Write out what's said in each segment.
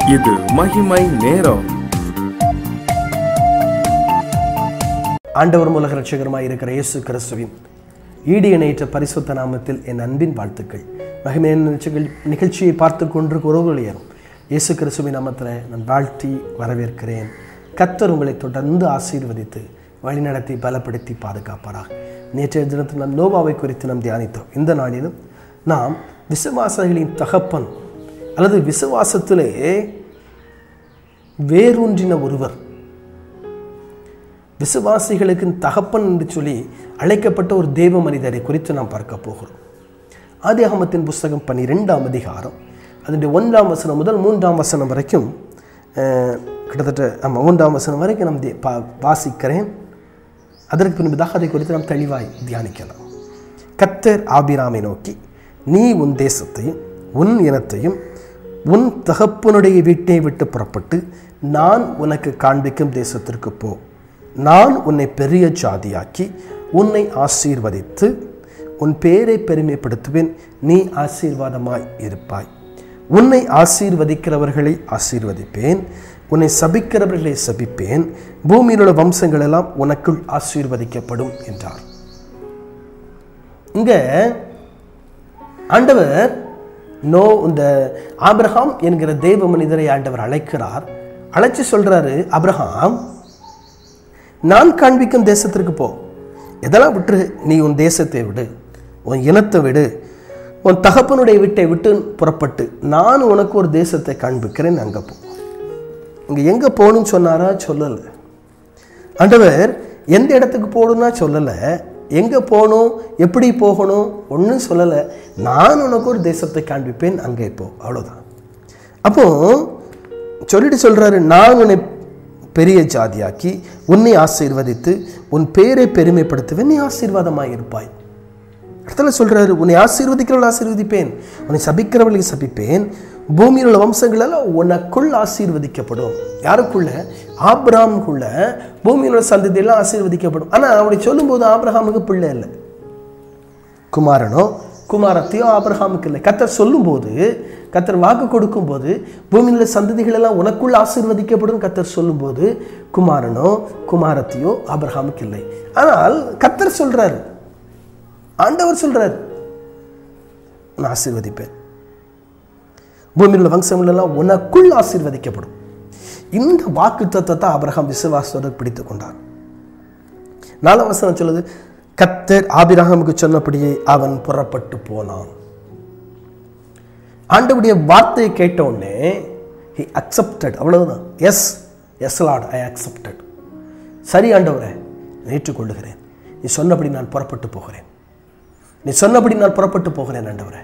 இது மகிமை நேரம் ஆண்டவர் மூலக ரட்சகரமாக இருக்கிற இயேசு கிறிஸ்துவின் ஈடு இணையற்ற பரிசுத்த நாமத்தில் என் அன்பின் வாழ்த்துக்கள் மகிமையான நிகழ்ச்சிகள் நிகழ்ச்சியை பார்த்து கொண்டு உறவுகளையரும் இயேசு கிறிஸ்துவின் நாமத்தில் நான் வாழ்த்தி வரவேற்கிறேன் கத்தர் உங்களை தொடர்ந்து ஆசீர்வதித்து வழிநடத்தி பலப்படுத்தி பாதுகாப்பாராக நேற்றைய தினத்தில் நாம் நோவாவை குறித்து நாம் தியானித்தோம் இந்த நாளிலும் நாம் விசுவாசங்களின் தகப்பன் அல்லது விசுவாசத்திலே வேரூன்றின ஒருவர் விசுவாசிகளுக்கு தகப்பன் என்று சொல்லி அழைக்கப்பட்ட ஒரு தேவ மனிதரை குறித்து நாம் பார்க்க போகிறோம் ஆதியாகமத்தின் புஸ்தகம் பன்னிரெண்டாம் அதிகாரம் அதனுடைய ஒன்றாம் வசனம் முதல் மூன்றாம் வசனம் வரைக்கும் அஹ், கிட்டத்தட்ட ஆமாம் மூன்றாம் வசனம் வரைக்கும் நாம் தி- பா- வாசிக்கிறேன் அதற்கு பின்பதாக அதை குறித்து நாம் தெளிவாய் தியானிக்கலாம் கத்தர் ஆபிராமை நோக்கி நீ உன் தேசத்தையும் உன் இனத்தையும் உன் தகப்பனுடைய வீட்டை விட்டு புறப்பட்டு நான் உனக்கு காண்பிக்கும் தேசத்திற்கு போ நான் உன்னை பெரிய ஜாதியாக்கி உன்னை ஆசீர்வதித்து உன் பேரை பெருமைப்படுத்துவேன் நீ ஆசீர்வாதமாய் இருப்பாய் உன்னை ஆசீர்வதிக்கிறவர்களை ஆசீர்வதிப்பேன் உன்னை சபிக்கிறவர்களை சபிப்பேன் பூமியில் உள்ள வம்சங்கள் எல்லாம் உனக்குள் ஆசீர்வதிக்கப்படும் என்றார் இங்க ஆண்டவர் நோ இந்த ஆபிரகாம் என்கிற தெய்வ மனிதரை ஆண்டவர் அழைக்கிறார் அழைச்சு சொல்றாரு அபிரகாம் நான் காண்பிக்கும் தேசத்திற்கு போ எதெல்லாம் விட்டு நீ உன் தேசத்தை விடு உன் இனத்தை விடு உன் தகப்பனுடைய வீட்டை விட்டு புறப்பட்டு நான் உனக்கு ஒரு தேசத்தை காண்பிக்கிறேன் அங்கே போ இங்கே எங்கே போகணும்னு சொன்னாரா சொல்லலை ஆண்டவர் எந்த இடத்துக்கு போகணும்னா சொல்லலை எங்கே போகணும் எப்படி போகணும் ஒன்றும் சொல்லலை நான் உனக்கு ஒரு தேசத்தை காண்பிப்பேன் அங்கே போ அவ்வளோதான் அப்போ சொல்லிட்டு சொல்கிறாரு நான் உன்னை பெரிய ஜாதியாக்கி உன்னை ஆசீர்வதித்து உன் பேரை பெருமைப்படுத்துவேன் நீ ஆசீர்வாதமாக இருப்பாய் இடத்துல சொல்றாரு உன்னை ஆசீர்வதிக்கிறவள் ஆசீர்வதிப்பேன் உன்னை சபிக்கிறவளுக்கு சபிப்பேன் பூமியில் உள்ள வம்சங்கள் எல்லாம் உனக்குள் ஆசீர்வதிக்கப்படும் யாருக்குள்ள ஆபிரகாமுக்குள்ள பூமியில் உள்ள சந்ததி எல்லாம் ஆசீர்வதிக்கப்படும் ஆனால் அப்படி சொல்லும்போது ஆபிரகாமுக்கு பிள்ளை இல்லை குமாரனோ குமாரத்தையோ ஆபிரகாமுக்கு இல்லை கத்தர் சொல்லும்போது கத்தர் வாக்கு கொடுக்கும்போது பூமியில் உள்ள சந்ததிகள் எல்லாம் உனக்குள் ஆசீர்வதிக்கப்படும் கத்தர் சொல்லும்போது குமாரனோ குமாரத்தையோ ஆபிரகாமுக்கு இல்லை ஆனால் கத்தர் சொல்றாரு ஆண்டவர் சொல்றார் நான் ஆசீர்வதிப்பேன் பூமியில் உள்ள வம்சங்கள் எல்லாம் உனக்குள் ஆசீர்வதிக்கப்படும் இந்த வாக்கு தத்துவத்தை ஆபிரகாம் விசுவாசத்தோடு பிடித்துக் கொண்டார் நாலாம் வசனம் சொல்லுது கத்தர் ஆபிரகாமுக்கு சொன்னபடியே அவன் புறப்பட்டு போனான் ஆண்டவுடைய வார்த்தையை கேட்ட உடனே ஹி அக்செப்டட் அவ்வளவுதான் yes yes Lord I accepted சரி ஆண்டவரே நான் ஏற்றுக்கொள்ளுகிறேன் நீ சொன்னபடி நான் புறப்பட்டு போகிறேன் நீ சொன்னபடி நான் புறப்பட்டு போகிறேன் ஆண்டவரே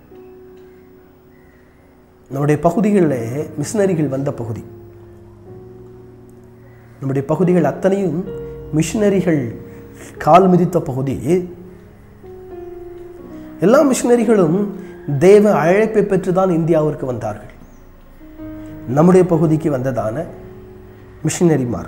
நம்முடைய பகுதிகளில் மிஷினரிகள் வந்த பகுதி நம்முடைய பகுதிகள் அத்தனையும் மிஷினரிகள் கால் மிதித்த பகுதி எல்லா மிஷினரிகளும் தேவ அழைப்பை பெற்றுதான் இந்தியாவிற்கு வந்தார்கள் நம்முடைய பகுதிக்கு வந்ததான மிஷினரிமார்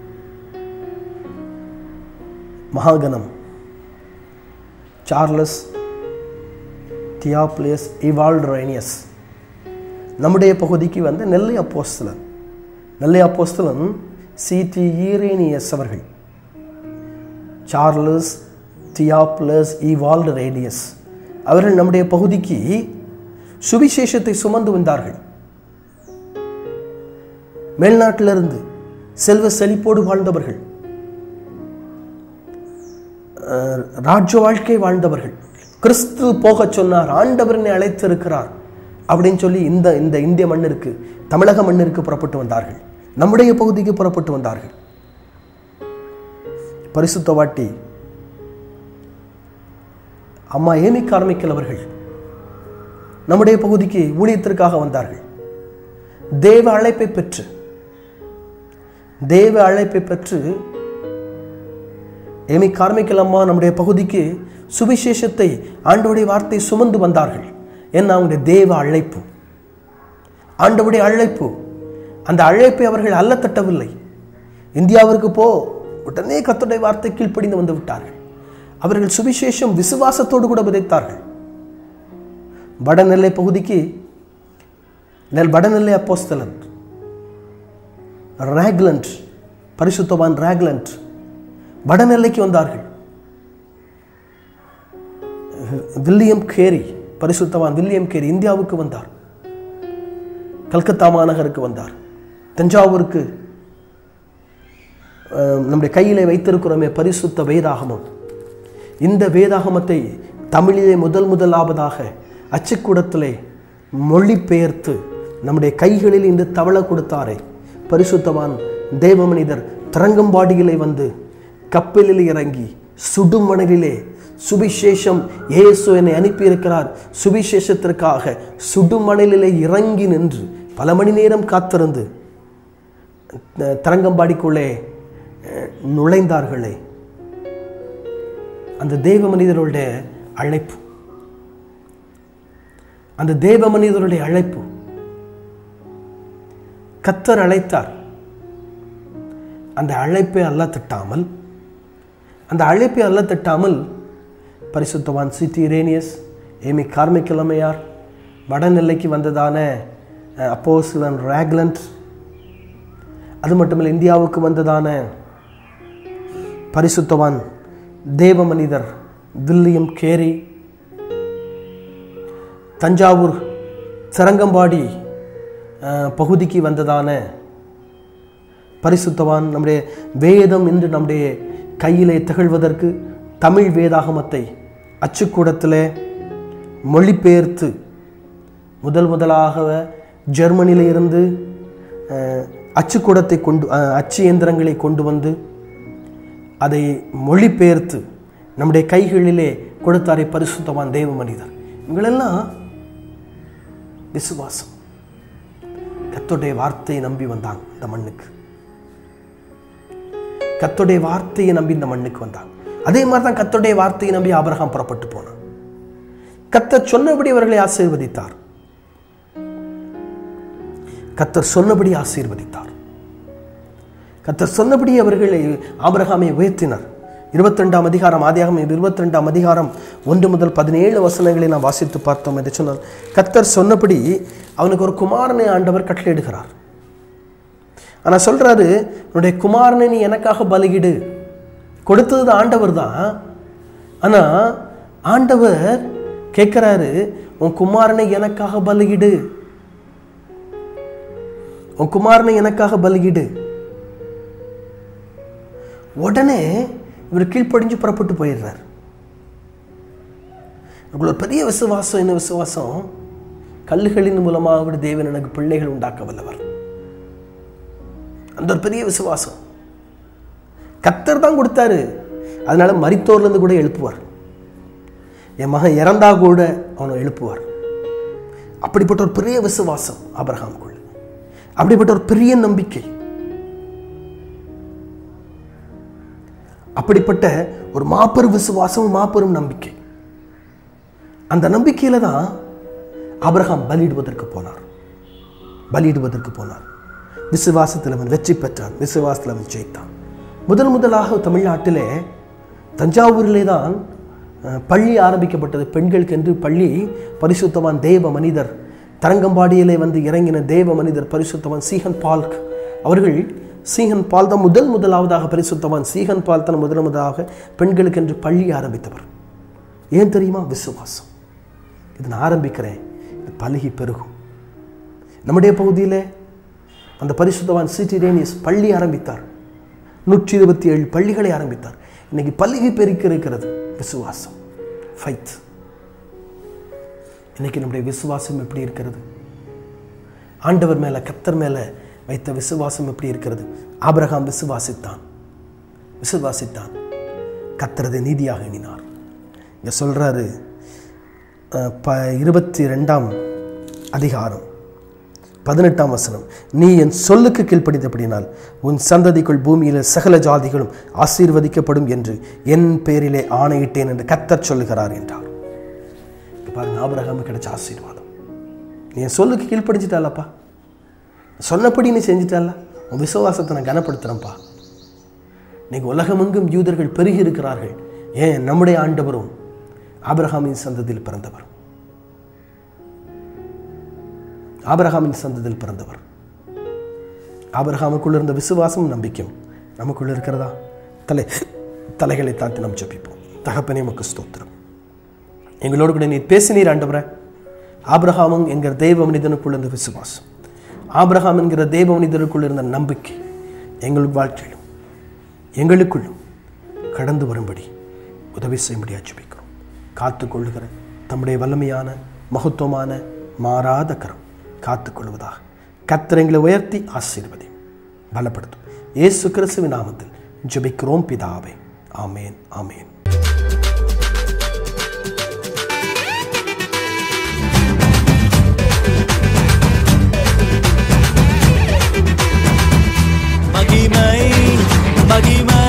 மகாகணம் சார்லஸ் தியாப்லேஸ் இவால்ட்ரைனியஸ் நம்முடைய பகுதிக்கு வந்த நெல்லை அப்போஸ்தலன் நெல்லை அப்போஸ்தலன் சிடி ஈரேனியஸ் அவர்கள் சார்லஸ் தியாப்லஸ் இவால்டு ரேடியஸ் அவர்கள் நம்முடைய பகுதிக்கு சுவிசேஷத்தை சுமந்து வந்தார்கள் மேல்நாட்டிலிருந்து செல்வ செழிப்போடு வாழ்ந்தவர்கள் அஹ், ராஜ்ய வாழ்க்கை வாழ்ந்தவர்கள் கிறிஸ்து போகச் சொன்னார் ஆண்டவரனை அழைத்திருக்கிறார் அப்படின்னு சொல்லி இந்த இந்த இந்திய மண்ணிற்கு தமிழக மண்ணிற்கு புறப்பட்டு வந்தார்கள் நம்முடைய பகுதிக்கு புறப்பட்டு வந்தார்கள் பரிசுத்த வாட்டி அம்மா ஏமி கார்மிக்கல் அவர்கள் நம்முடைய பகுதிக்கு ஊழியத்திற்காக வந்தார்கள் தேவ அழைப்பை பெற்று தேவ அழைப்பை பெற்று ஏமி கார்மிக்கல் அம்மா நம்முடைய பகுதிக்கு சுவிசேஷத்தை ஆண்டவருடைய வார்த்தை சுமந்து வந்தார்கள் என்ன அவங்களுடைய தேவ அழைப்பு ஆண்டவருடைய அழைப்பு அந்த அழைப்பை அவர்கள் அல்ல தட்டவில்லை இந்தியாவிற்கு போ உடனே கர்த்தருடைய வார்த்தை கீழ்ப்படிந்து வந்து விட்டார்கள் அவர்கள் சுவிசேஷம் விசுவாசத்தோடு கூட விதைத்தார்கள் வடநெல்லை பகுதிக்கு நெல் வடநெல்லை அப்போஸ்தலன் ரேக்லண்ட் பரிசுத்தவான் ரேக்லண்ட் வடநெல்லைக்கு வந்தார்கள் வில்லியம் கேரி பரிசுத்தவான் வில்லியம் கேரி இந்தியாவுக்கு வந்தார் கல்கத்தா மாநகருக்கு வந்தார் தஞ்சாவூருக்கு அஹ், நம்முடைய கையிலே வைத்திருக்கிறோமே பரிசுத்த வேதாகமம் இந்த வேதாகமத்தை தமிழிலே முதல் முதலாவதாக அச்சுக்கூடத்திலே மொழிபெயர்த்து நம்முடைய கைகளில் இந்த தவள கொடுத்தாரே பரிசுத்தவான் தேவ மனிதர் தரங்கம்பாடியிலே வந்து கப்பலில் இறங்கி சுடுமணலிலே சுவிசேஷம் இயேசு என்னை அனுப்பியிருக்கிறார் சுவிசேஷத்திற்காக சுடுமணலிலே இறங்கி நின்று பல மணி நேரம் காத்திருந்து த- தரங்கம்பாடிக்குள்ளே அஹ், நுழைந்தார்களே அந்த தேவ மனிதருடைய அழைப்பு அந்த தேவ மனிதருடைய அழைப்பு கத்தர் அழைத்தார் அந்த அழைப்பை அல்ல தட்டாமல் அந்த அழைப்பை அல்ல தட்டாமல் பரிசுத்தவான் சிட்டி இரேனியஸ் ஏமி கார்மிக்கிழமையார் வடநெல்லைக்கு வந்ததான அஹ், அப்போஸ்தலன் ராக்லண்ட் அது மட்டுமல்ல இந்தியாவுக்கு வந்ததான பரிசுத்தவான் தேவ மனிதர் வில்லியம் கேரி தஞ்சாவூர் சரங்கம்பாடி அஹ், பகுதிக்கு வந்ததான பரிசுத்தவான் நம்முடைய வேதம் என்று நம்முடைய கையிலே திகழ்வதற்கு தமிழ் வேதாகமத்தை அச்சுக்கூடத்திலே மொழிபெயர்த்து முதல் முதலாக ஜெர்மனியில இருந்து அஹ், அச்சுக்கூடத்தை கொண்டு அஹ், அச்சு இயந்திரங்களை கொண்டு வந்து அதை மொழிபெயர்த்து நம்முடைய கைகளிலே கொடுத்தாரே பரிசுத்தவான் தேவ மனிதர் இவங்களெல்லாம் விசுவாசம் கர்த்தருடைய வார்த்தையை நம்பி வந்தாங்க இந்த மண்ணுக்கு கர்த்தருடைய வார்த்தையை நம்பி இந்த மண்ணுக்கு வந்தாங்க அதே மாதிரி தான் கர்த்தருடைய வார்த்தையை நம்பி ஆபிரகாம் புறப்பட்டு போனான் கர்த்தர் சொன்னபடி அவர்களை ஆசீர்வதித்தார் கர்த்தர் சொன்னபடி ஆசீர்வதித்தார் கர்த்தர் சொன்னபடி அவர்களை ஆபிரகாமை உயர்த்தினார் இருபத்தி ரெண்டாம் அதிகாரம் ஆதியாகம் இருபத்தி ரெண்டாம் அதிகாரம் ஒன்று முதல் பதினேழு வசனங்களை நாம் வாசித்து பார்த்தோம் என்று சொன்னார் கர்த்தர் சொன்னபடி அவனுக்கு ஒரு குமாரனை ஆண்டவர் கட்டளையிடுகிறார் ஆனா சொல்றாரு உன்னுடைய குமாரனை நீ எனக்காக பலியிடு கொடுத்தது ஆண்டவர் தான் ஆனா ஆண்டவர் கேட்கிறாரு உன் குமாரனை எனக்காக பலியிடு உன் குமாரனை எனக்காக பலியிடு உடனே இவர் கீழ்ப்படிஞ்சு புறப்பட்டு போயிடுறார் உங்களுக்கு ஒரு பெரிய விசுவாசம் என்ன விசுவாசம் கல்லுகளின் மூலமாக விட தேவன் எனக்கு பிள்ளைகள் உண்டாக்க வல்லவர் அந்த ஒரு பெரிய விசுவாசம் கத்தர் தான் கொடுத்தாரு அதனால மரித்தோர்ல இருந்து கூட எழுப்புவார் என் மகன் இறந்தா கூட அவனை எழுப்புவார் அப்படிப்பட்ட ஒரு பெரிய விசுவாசம் ஆபிரகாமுக்குள்ள அப்படிப்பட்ட ஒரு பெரிய நம்பிக்கை அப்படிப்பட்ட ஒரு மாபெரும் விசுவாசம் மாபெரும் நம்பிக்கை அந்த நம்பிக்கையில தான் ஆபிரகாம் பலியிடுவதற்கு போனார் பலியிடுவதற்கு போனார் விசுவாசத்தில் அவன் வெற்றி பெற்றான் விசுவாசத்தில் அவன் ஜெயித்தான் முதல் முதலாக தமிழ்நாட்டிலே தஞ்சாவூரிலே தான் அஹ், பள்ளி ஆரம்பிக்கப்பட்டது பெண்களுக்கு என்று பள்ளி பரிசுத்தவான் தேவ மனிதர் தரங்கம்பாடியிலே வந்து இறங்கின தேவ மனிதர் பரிசுத்தவான் சீகன் பால்க் அவர்கள் சீகன் பால் தான் முதல் முதலாவதாக பரிசுத்தவான் சீகன் பால் தான் முதல் முதலாக பெண்களுக்கு என்று பள்ளி ஆரம்பித்தவர் ஏன் தெரியுமா விசுவாசம் இது நான் ஆரம்பிக்கிறேன் இது பழகி பெருகும் நம்முடைய பகுதியில் அந்த பரிசுத்தவான் சிட்டி ரேனியஸ் பள்ளி ஆரம்பித்தார் நூற்றி இருபத்தி ஏழு பள்ளிகளை ஆரம்பித்தார் இன்னைக்கு பள்ளிகை பெருக்கி இருக்கிறது விசுவாசம் ஃபைத் இன்னைக்கு நம்முடைய விசுவாசம் எப்படி இருக்கிறது ஆண்டவர் மேல கத்தர் மேல வைத்த விசுவாசம் எப்படி இருக்கிறது ஆபிரகாம் விசுவாசித்தான் விசுவாசித்தான் கத்தரது நீதியாக எண்ணினார் இங்க சொல்றாரு அஹ், ப இருபத்தி ரெண்டாம் அதிகாரம் பதினெட்டாம் வசனம் நீ என் சொல்லுக்கு கீழ்ப்படித்தபடினால் உன் சந்ததிக்குள் பூமியில் சகல ஜாதிகளும் ஆசீர்வதிக்கப்படும் என்று என் பேரிலே ஆணையிட்டேன் என்று கத்தர் சொல்லுகிறார் என்றார் இங்க பாருங்க ஆபிரகாமுக்கு கிடைச்ச ஆசீர்வாதம் நீ என் சொல்லுக்கு கீழ்ப்படிச்சிட்டாலப்பா சொன்னபடி நீ செஞ்சிட்டால உன் விசுவாசத்தை நான் கனப்படுத்துகிறேன்ப்பா இன்னைக்கு உலகமெங்கும் யூதர்கள் பெருகி இருக்கிறார்கள் ஏன் நம்முடைய ஆண்டவரும் ஆபிரகாமின் சந்ததியில் பிறந்தவர் ஆபிரகாமின் சந்ததியில் பிறந்தவர் ஆபிரகாமுக்குள்ள இருந்த விசுவாசம் நம்பிக்கையும் நமக்குள்ள இருக்கிறதா தலை தலைகளை தாழ்த்தி நாம் ஜெபிப்போம் தகப்பனே நமக்கு ஸ்தோத்திரம் எங்களோடு கூட நீர் பேசினீர் ஆண்டவரே ஆபிரகாமும் என்கிற தெய்வ மனிதனுக்குள்ள இருந்த விசுவாசம் ஆபிரகாம் என்கிற தெய்வ மனிதனுக்குள்ள இருந்த நம்பிக்கை எங்கள் வாழ்க்கையிலும் எங்களுக்குள்ளும் கடந்து வரும்படி உதவி செய்யும்படி ஜெபிக்கிறோம் காத்துக்கொள்ளுகிற தம்முடைய வல்லமையான மகத்துவமான மாறாத கரம் காத்துக்கொள்வதாக கத்திரங்களை உயர்த்தி ஆசீர்வதி பலப்படுத்தும் இயேசு கிறிஸ்துவின் நாமத்தில் ஜெபிக்கிறோம் பிதாவே ஆமேன் ஆமேன் மகிமை மகிமை